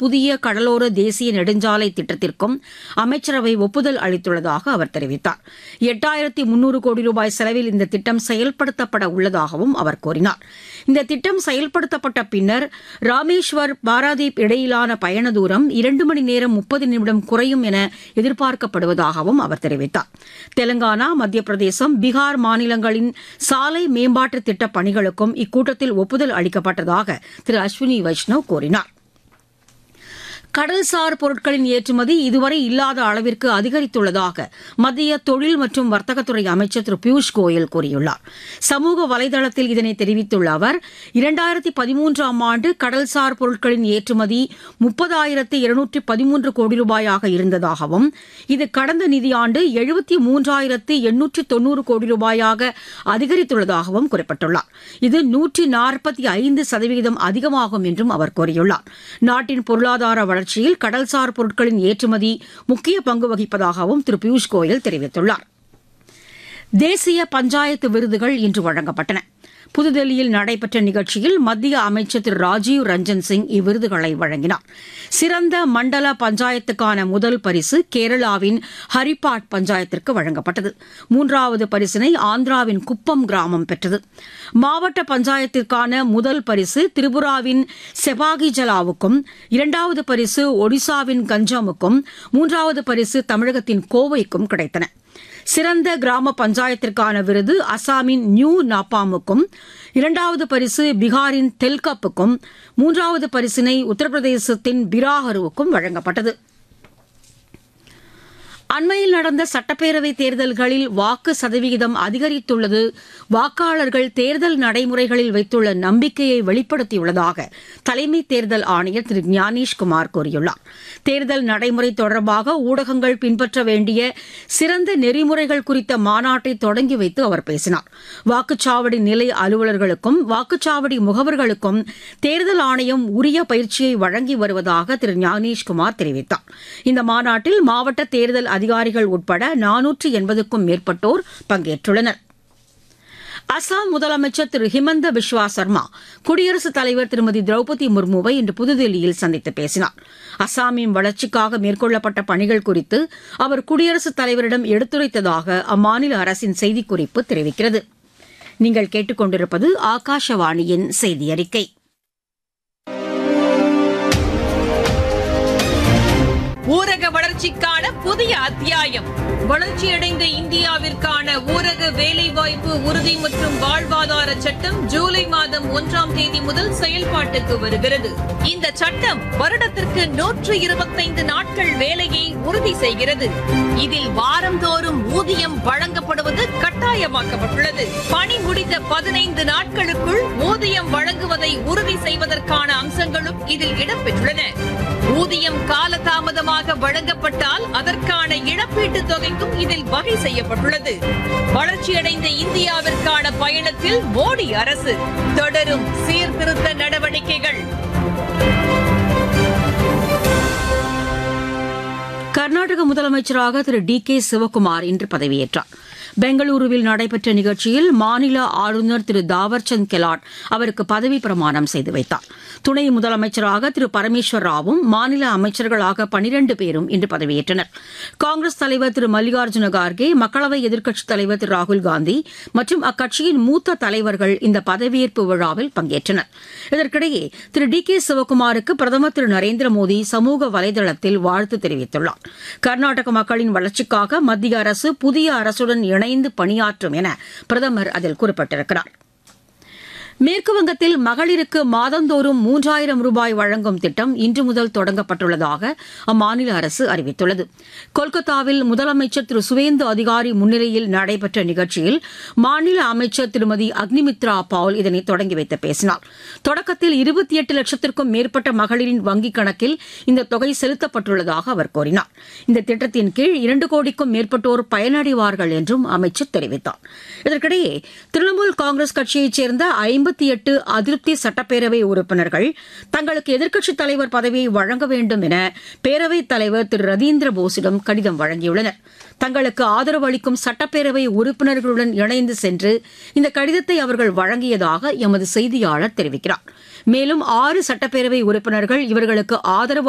புதிய கடலோர தேசிய நெடுஞ்சாலை திட்டத்திற்கும் அமைச்சரவை ஒப்புதல் அளித்துள்ளதாக அவர் தெரிவித்தார் எட்டாயிரத்தி முன்னூறு கோடி ரூபாய் செலவில் இந்த திட்டம் செயல்படுத்தப்பட உள்ளதாகவும் அவர் கூறினார் இந்த திட்டம் செயல்படுத்தப்பட்ட பின்னர் ராமேஸ்வர் பாராதீப் இடையிலான பயண தூரம் இரண்டு மணி நேரம் முப்பது நிமிடம் குறையும் என எதிர்பார்க்கப்படுவதாகவும் அவர் தெரிவித்தார் தெலங்கானா மத்திய பிரதேசம் பீகார் மாநிலங்களின் சாலை மேம்பாட்டு திட்டப் பணிகளுக்கும் இக்கூட்டத்தில் ஒப்புதல் அளிக்கப்பட்டதாக திரு அஸ்வினி வைஷ்ணவ் கூறினார் கடல்சார் பொருட்களின் ஏற்றுமதி இதுவரை இல்லாத அளவிற்கு அதிகரித்துள்ளதாக மத்திய தொழில் மற்றும் வர்த்தகத்துறை அமைச்சர் திரு பியூஷ் கோயல் கூறியுள்ளார் சமூக வலைதளத்தில் இதனை தெரிவித்துள்ள அவர் இரண்டாயிரத்தி பதிமூன்றாம் ஆண்டு கடல்சார் பொருட்களின் ஏற்றுமதி முப்பதாயிரத்து இருநூற்றி பதிமூன்று கோடி ரூபாயாக இருந்ததாகவும் இது கடந்த நிதியாண்டு எழுபத்தி மூன்றாயிரத்து எண்ணூற்றி தொன்னூறு கோடி ரூபாயாக அதிகரித்துள்ளதாகவும் குறிப்பிட்டுள்ளார் இது நூற்றி நாற்பத்தி ஐந்து சதவீதம் அதிகமாகும் என்றும் அவர் கூறியுள்ளார் நாட்டின் பொருளாதார வளர்ச்சியில் கடல்சார் பொருட்களின் ஏற்றுமதி முக்கிய பங்கு வகிப்பதாகவும் திரு பியூஷ் கோயல் தெரிவித்துள்ளார் தேசிய பஞ்சாயத்து விருதுகள் இன்று வழங்கப்பட்டன புதுதில்லியில் நடைபெற்ற நிகழ்ச்சியில் மத்திய அமைச்சர் திரு ராஜீவ் ரஞ்சன் சிங் இவ்விருதுகளை வழங்கினார் சிறந்த மண்டல பஞ்சாயத்துக்கான முதல் பரிசு கேரளாவின் ஹரிப்பாட் பஞ்சாயத்திற்கு வழங்கப்பட்டது மூன்றாவது பரிசினை ஆந்திராவின் குப்பம் கிராமம் பெற்றது மாவட்ட பஞ்சாயத்திற்கான முதல் பரிசு திரிபுராவின் செபாகிஜலாவுக்கும் இரண்டாவது பரிசு ஒடிசாவின் கஞ்சாமுக்கும் மூன்றாவது பரிசு தமிழகத்தின் கோவைக்கும் கிடைத்தன சிறந்த கிராம பஞ்சாயத்திற்கான விருது அசாமின் நியூ நாப்பாமுக்கும் இரண்டாவது பரிசு பீகாரின் தெல்கப்புக்கும் மூன்றாவது பரிசினை உத்தரப்பிரதேசத்தின் பிராஹருவுக்கும் வழங்கப்பட்டது அண்மையில் நடந்த சட்டப்பேரவைத் தேர்தல்களில் வாக்கு சதவிகிதம் அதிகரித்துள்ளது வாக்காளர்கள் தேர்தல் நடைமுறைகளில் வைத்துள்ள நம்பிக்கையை வெளிப்படுத்தியுள்ளதாக தலைமை தேர்தல் ஆணையர் திரு ஞானேஷ்குமார் கூறியுள்ளார் தேர்தல் நடைமுறை தொடர்பாக ஊடகங்கள் பின்பற்ற வேண்டிய சிறந்த நெறிமுறைகள் குறித்த மாநாட்டை தொடங்கி வைத்து அவர் பேசினார் வாக்குச்சாவடி நிலை அலுவலர்களுக்கும் வாக்குச்சாவடி முகவர்களுக்கும் தேர்தல் ஆணையம் உரிய பயிற்சியை வழங்கி வருவதாக திரு ஞானேஷ்குமார் தெரிவித்தார் இந்த மாநாட்டில் மாவட்ட தேர்தல் அதிகாரிகள் உட்பட நானூற்று எண்பதுக்கும் மேற்பட்டோர் பங்கேற்றுள்ளனர் அசாம் முதலமைச்சர் திரு ஹிமந்த பிஸ்வா சர்மா குடியரசுத் தலைவர் திருமதி திரௌபதி முர்முவை இன்று புதுதில்லியில் சந்தித்து பேசினார் அசாமின் வளர்ச்சிக்காக மேற்கொள்ளப்பட்ட பணிகள் குறித்து அவர் குடியரசுத் தலைவரிடம் எடுத்துரைத்ததாக அம்மாநில அரசின் செய்திக்குறிப்பு தெரிவிக்கிறது நீங்கள் கேட்டுக்கொண்டிருப்பது ஆகாஷவாணியின் செய்தி அறிக்கை ஊரக வளர்ச்சிக்கான புதிய அத்தியாயம் வளர்ச்சியடைந்த இந்தியாவிற்கான ஊரக வேலைவாய்ப்பு உறுதி மற்றும் வாழ்வாதார சட்டம் ஜூலை மாதம் ஒன்றாம் தேதி முதல் செயல்பாட்டுக்கு வருகிறது இந்த சட்டம் வருடத்திற்கு நூற்று இருபத்தைந்து நாட்கள் வேலையை உறுதி செய்கிறது இதில் வாரந்தோறும் ஊதியம் வழங்கப்படுவது கட்டாயமாக்கப்பட்டுள்ளது பணி முடிந்த பதினைந்து நாட்களுக்குள் ஊதியம் வழங்குவதை உறுதி செய்வதற்கான அம்சங்களும் இதில் இடம்பெற்றுள்ளன ஊதியம் காலதாமதமாக வழங்கப்பட்டால் அதற்கான இழப்பீட்டுத் தொகைக்கும் இதில் வகை செய்யப்பட்டுள்ளது வளர்ச்சியடைந்த இந்தியாவிற்கான பயணத்தில் மோடி அரசு தொடரும் சீர்திருத்த நடவடிக்கைகள் கர்நாடக முதலமைச்சராக திரு டி கே சிவக்குமார் இன்று பதவியேற்றார் பெங்களூருவில் நடைபெற்ற நிகழ்ச்சியில் மாநில ஆளுநர் திரு தாவர்சந்த் கெலாட் அவருக்கு பதவி பிரமாணம் செய்து வைத்தார் துணை முதலமைச்சராக திரு பரமேஸ்வர் ராவும் மாநில அமைச்சர்களாக பனிரண்டு பேரும் இன்று பதவியேற்றனர் காங்கிரஸ் தலைவர் திரு மல்லிகார்ஜுன கார்கே மக்களவை எதிர்க்கட்சித் தலைவர் திரு ராகுல் காந்தி மற்றும் அக்கட்சியின் மூத்த தலைவர்கள் இந்த பதவியேற்பு விழாவில் பங்கேற்றனர் இதற்கிடையே திரு டி கே சிவக்குமாருக்கு பிரதமர் திரு நரேந்திர மோடி சமூக வலைதளத்தில் வாழ்த்து தெரிவித்துள்ளார் கர்நாடக மக்களின் வளர்ச்சிக்காக மத்திய அரசு புதிய அரசுடன் இணைந்து பணியாற்றும் என பிரதமர் அதில் குறிப்பிட்டிருக்கிறார் மேற்குவங்கத்தில் மகளிருக்கு மாதந்தோறும் மூன்றாயிரம் ரூபாய் வழங்கும் திட்டம் இன்று முதல் தொடங்கப்பட்டுள்ளதாக அம்மாநில அரசு அறிவித்துள்ளது கொல்கத்தாவில் முதலமைச்சர் திரு சுவேந்து அதிகாரி முன்னிலையில் நடைபெற்ற நிகழ்ச்சியில் மாநில அமைச்சர் திருமதி அக்னிமித்ரா பால் இதனை தொடங்கி வைத்து பேசினார் தொடக்கத்தில் இருபத்தி எட்டு லட்சத்திற்கும் மேற்பட்ட மகளிரின் வங்கிக் கணக்கில் இந்த தொகை செலுத்தப்பட்டுள்ளதாக அவர் கூறினார் இந்த திட்டத்தின் கீழ் இரண்டு கோடிக்கும் மேற்பட்டோர் பயனடைவார்கள் என்றும் அமைச்சர் தெரிவித்தார் இதற்கிடையே திரிணாமுல் காங்கிரஸ் கட்சியைச் சேர்ந்த ஐம்பத்தி எட்டு அதிருப்தி சட்டப்பேரவை உறுப்பினர்கள் தங்களுக்கு எதிர்க்கட்சித் தலைவர் பதவியை வழங்க வேண்டும் என பேரவைத் தலைவர் திரு ரதீந்திர போஸிடம் கடிதம் வழங்கியுள்ளனர் தங்களுக்கு ஆதரவு அளிக்கும் சட்டப்பேரவை உறுப்பினர்களுடன் இணைந்து சென்று இந்த கடிதத்தை அவர்கள் வழங்கியதாக எமது செய்தியாளர் தெரிவிக்கிறார் மேலும் ஆறு சட்டப்பேரவை உறுப்பினர்கள் இவர்களுக்கு ஆதரவு